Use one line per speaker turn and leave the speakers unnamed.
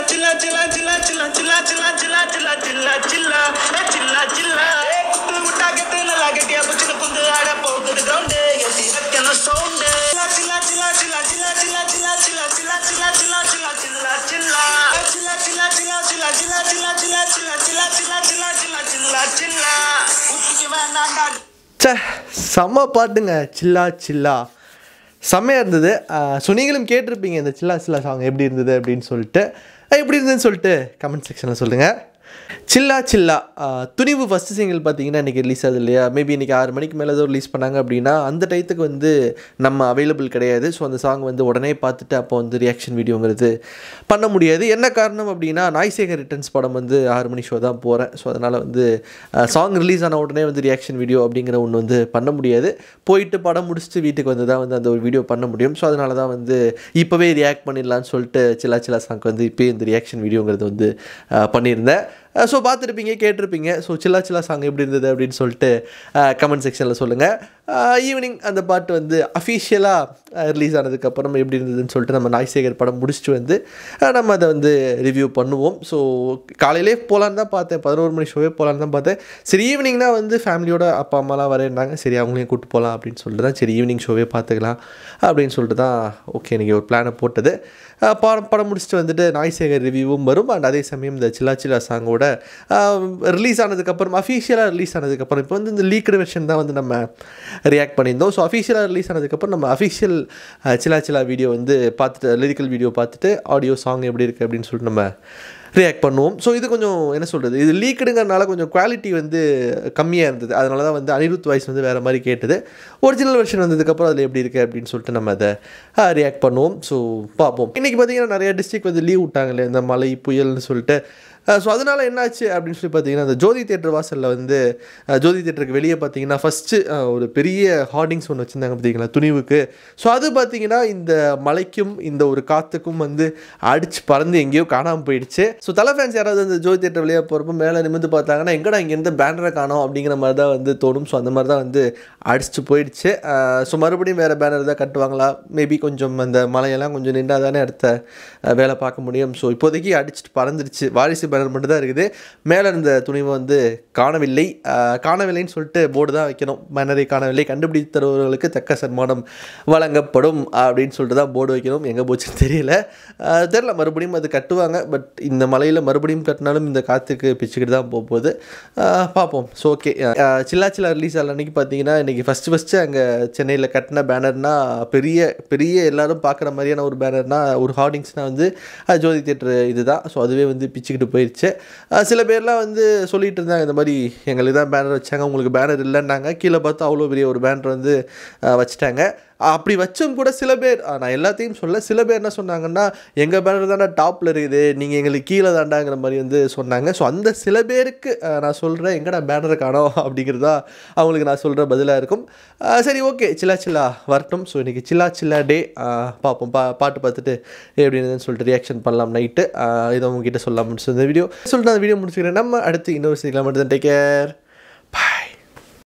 சில்லா சில்லா சில்லா சில்லா சில்லா சில்லா சில்லா சில்லா சில்லா சில்லா ஏ சில்லா சில்லா ஏ குத்து முட்டா கெட்டு நல்லா கெட்டியா புச்சுன்னு புந்து ஆட போகுது கிரவுண்டு எட்டி வைக்கணும் சவுண்டு சில்லா சில்லா சில்லா சில்லா சில்லா சில்லா சில்லா சில்லா சில்லா சில்லா சில்லா சில்லா சில்லா ஏ சில்லா சில்லா சில்லா சில்லா சில்லா சில்லா சில்லா சில்லா சில்லா சில்லா சில்லா சில்லா சில்லா சில்லா ஊத்திக்கு வேண்டாண்டா
ச்சே செம்ம பாட்டுங்க சில்லா சில்லா செம்மையாக இருந்தது ஸோ நீங்களும் கேட்டிருப்பீங்க இந்த சில்லா சில்லா சாங் எப்படி இருந்தது அப்படின்னு சொல்லிட்டு அஹ் எப்படி இருந்ததுன்னு சொல்லிட்டு கமெண்ட் செக்ஷனில் சொல்லுங்கள் சில்லா சில்லா அஹ் துணிவு ஃபஸ்ட்டு சிங்கிள் பார்த்தீங்கன்னா இன்றைக்கி ரிலீஸ் ஆகுது இல்லையா மேபி இன்றைக்கி ஆறு மணிக்கு மேலே ஏதோ ரிலீஸ் பண்ணாங்க அப்படின்னா அந்த டயத்துக்கு வந்து நம்ம அவைலபிள் கிடையாது ஸோ அந்த சாங் வந்து உடனே பார்த்துட்டு அப்போ வந்து ரியாக்ஷன் வீடியோங்கிறது பண்ண முடியாது என்ன காரணம் அப்படின்னா நாய்சேகர் ரிட்டர்ன்ஸ் படம் வந்து ஆறு மணி ஷோ தான் போகிறேன் ஸோ அதனால் வந்து சாங் ரிலீஸ் ஆன உடனே வந்து ரியாக்ஷன் வீடியோ அப்படிங்கிற ஒன்று வந்து பண்ண முடியாது போயிட்டு படம் முடிச்சுட்டு வீட்டுக்கு வந்து தான் வந்து அந்த ஒரு வீடியோ பண்ண முடியும் ஸோ அதனால தான் வந்து இப்போவே ரியாக்ட் பண்ணிடலான்னு சொல்லிட்டு சில்லா சில்லா சாங்க்கு வந்து இப்போயே இந்த ரியாக்ஷன் வீடியோங்கிறது வந்து அஹ், பண்ணியிருந்தேன் ஸோ பார்த்துருப்பீங்க கேட்டிருப்பீங்க ஸோ சில்லா சில்லா சாங் எப்படி இருந்தது அப்படின்னு சொல்லிட்டு கமெண்ட் செக்ஷனில் சொல்லுங்கள் ஈவினிங் அந்த பாட்டு வந்து அஃபீஷியலாக ரிலீஸ் ஆனதுக்கப்புறம் எப்படி இருந்ததுன்னு சொல்லிட்டு நம்ம நாய்சேகர் படம் முடிச்சுட்டு வந்து அஹ், நம்ம அதை வந்து ரிவ்யூ பண்ணுவோம் ஸோ காலையிலே போகலான்னு தான் பார்த்தேன் பதினோரு மணி ஷோவே போகலான்னு தான் பார்த்தேன் சரி ஈவினிங்னா வந்து ஃபேமிலியோட அப்பா அம்மாலாம் வரேன்னாங்க சரி அவங்களையும் கூப்பிட்டு போகலாம் அப்படின்னு சொல்லிட்டு தான் சரி ஈவினிங் ஷோவே பார்த்துக்கலாம் அப்படின்னு சொல்லிட்டு தான் ஓகே நீங்கள் ஒரு பிளானை போட்டது அஹ், படம் படம் முடிச்சுட்டு வந்துட்டு நாய்சேகர் ரிவ்யூவும் வரும் அண்ட் அதே சமயம் இந்த சில்லா சில்லா சாங்கோட ரிலீஸ் ஆனதுக்கப்புறம் அஃபீஷியலாக ரிலீஸ் ஆனதுக்கப்புறம் இப்போ வந்து இந்த லீக்டு வெர்ஷன் தான் வந்து நம்ம ரியாக்ட் பண்ணியிருந்தோம் ஸோ அஃபீஷியலாக ரிலீஸ் ஆனதுக்கப்புறம் நம்ம அஃபீஷியல் சில்லா சில்லா வீடியோ வந்து பார்த்துட்டு லிரிக்கல் வீடியோ பார்த்துட்டு ஆடியோ சாங் எப்படி இருக்குது அப்படின்னு சொல்லிட்டு நம்ம ரியாக்ட் பண்ணுவோம் ஸோ இது கொஞ்சம் என்ன சொல்கிறது இது லீக்குடுங்கிறனால கொஞ்சம் குவாலிட்டி வந்து கம்மியாக இருந்தது அதனால தான் வந்து அனிருத் வாய்ஸ் வந்து வேறு மாதிரி கேட்டது ஒரிஜினல் வெர்ஷன் வந்ததுக்கப்புறம் அதில் எப்படி இருக்குது அப்படின்னு சொல்லிட்டு நம்ம அதை ரியாக்ட் பண்ணுவோம் ஸோ பார்ப்போம் இன்றைக்கி பார்த்தீங்கன்னா நிறைய டிஸ்ட்ரிக்ட் வந்து லீவ் விட்டாங்களே இந்த மலை புயல்னு சொல்லிட்டு ஸோ அதனால் என்னாச்சு அப்படின்னு சொல்லி பார்த்தீங்கன்னா அந்த ஜோதி தேட்டர் வாசலில் வந்து அஹ், ஜோதி தேட்டருக்கு வெளியே பார்த்தீங்கன்னா ஃபஸ்ட்டு ஒரு பெரிய ஹார்டிங்ஸ் ஒன்று வச்சுருந்தாங்க பார்த்தீங்களா துணிவுக்கு ஸோ அது பார்த்தீங்கன்னா இந்த மலைக்கும் இந்த ஒரு காற்றுக்கும் வந்து அடிச்சு பறந்து எங்கேயோ காணாமல் போயிடுச்சு ஸோ தலை ஃபேன்ஸ் யாராவது அந்த ஜோதி தேட்டர் வெளியே போகிறப்ப மேலே நிமிர்ந்து பார்த்தாங்கன்னா எங்கடா இங்கேருந்து பேனரை காணோம் அப்படிங்கிற மாதிரி தான் வந்து தோணும் ஸோ அந்த மாதிரி தான் வந்து அடிச்சு போயிடுச்சு ஸோ மறுபடியும் வேறு பேனர் தான் கட்டுவாங்களா மேபி கொஞ்சம் அந்த மலையெல்லாம் கொஞ்சம் நின்றா தானே அடுத்த அஹ், வேலை பார்க்க முடியும் ஸோ இப்போதைக்கு அடிச்சுட்டு பறந்துருச்சு வாரிசு பேனர் மட்டும் தான் இருக்குது மேலே இருந்த துணிவை வந்து காணவில்லை அஹ், காணவில்லைன்னு சொல்லிட்டு போர்டு தான் வைக்கணும் பேனரை காணவில்லை கண்டுபிடித்தவர்களுக்கு தக்க சன்மானம் வழங்கப்படும் அப்படின்னு சொல்லிட்டு தான் போர்டு வைக்கணும் எங்கே போச்சுன்னு தெரியல அஹ், தெரில மறுபடியும் அது கட்டுவாங்க பட் இந்த மலையில் மறுபடியும் கட்டினாலும் இந்த காற்றுக்கு பிச்சுக்கிட்டு தான் போக போகுது அஹ், பார்ப்போம் so okay Chilla Chilla release ஆகல அன்றைக்கி பார்த்தீங்கன்னா இன்றைக்கி ஃபஸ்ட்டு ஃபஸ்ட்டு அங்கே சென்னையில் கட்டின பேனர்னா பெரிய பெரிய எல்லாரும் பார்க்குற மாதிரியான ஒரு பேனர்னா ஒரு ஹார்டிங்ஸ்னால் வந்து அஹ், ஜோதி தேட்டர் இதுதான் ஸோ அதுவே வந்து பிச்சுக்கிட்டு போயிடுச்சு அஹ், சில பேர்லாம் வந்து சொல்லிட்டு இருந்தாங்க இந்த மாதிரி எங்களுக்கு தான் பேனர் வச்சாங்க உங்களுக்கு பேனர் இல்லைன்னாங்க கீழே பார்த்தா அவ்வளோ பெரிய ஒரு பேனர் வந்து அஹ், வச்சுட்டாங்க அப்படி வச்சும் கூட சில பேர் ஆ, நான் எல்லாத்தையும் சொல்ல சில பேர் என்ன சொன்னாங்கன்னா எங்கள் பேனர் தாண்டா டாப்பில் இருக்குது நீங்கள் எங்களுக்கு கீழே தாண்டாங்கிற மாதிரி வந்து சொன்னாங்க ஸோ அந்த சில பேருக்கு ஆ, நான் சொல்கிறேன் எங்கடா பேனரை காணோம் அப்படிங்கிறதா அவங்களுக்கு நான் சொல்கிற பதிலாக இருக்கும் ஆ, சரி ஓகே சில்லா சில்லா வரட்டும் ஸோ இன்றைக்கி சில்லா சில்லா டே பார்ப்போம் பா பாட்டு பார்த்துட்டு எப்படி இருந்ததுன்னு சொல்லிட்டு ரியாக்ஷன் பண்ணலாம் நைட்டு இதை உங்ககிட்ட சொல்லலாம் முடிச்சு இந்த வீடியோ சொல்லிட்டு அந்த வீடியோ முடிச்சுக்கிறேன் நம்ம அடுத்து இன்னொரு சீக்கிரம் மட்டும் டேக் கேர்